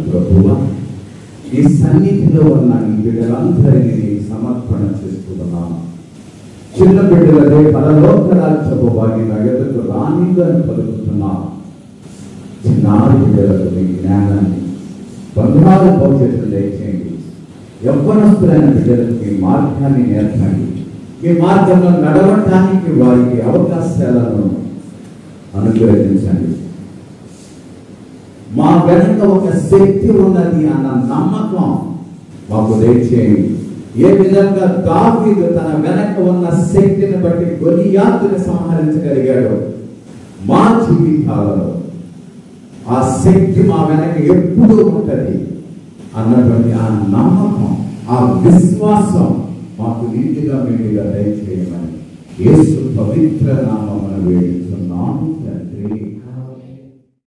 ప్రభువా ఈ సన్నిధిలో ఉన్న ఈ బిడ్డలందరినీ నీకు సమర్పణ చేస్తున్నాను చిన్న బిడ్డలదే పరలోక రాజ్యపు వారిని ఎదుకు రానిగా పలుకుతున్నాను చిన్నారి బిడ్డలకు మీ జ్ఞానాన్ని బంగారు భవిష్యత్తు దయచేయండి యవ్వనస్తులైన బిడ్డలకు మీ మార్గాన్ని నేర్పండి మీ మార్గంలో నడవటానికి వారికి అవకాశాలను అనుగ్రహించండి మా వెనుక ఒక శక్తి ఉన్నది అన్న నమ్మకం మాకు దయచేయండి ఏ విధంగా దావీదు తన వెనక ఉన్న శక్తిని బట్టి గొలియాతుని సంహరించగలిగాడు మా జీవితాలలో ఆ శక్తి మా వెనక ఎప్పుడూ ఉంటది అన్నటువంటి ఆ నమ్మకం ఆ విశ్వాసం మాకు నీటిగా మెండుగా దయచేయమని యేసు పవిత్ర నామమున వేడుతున్నాము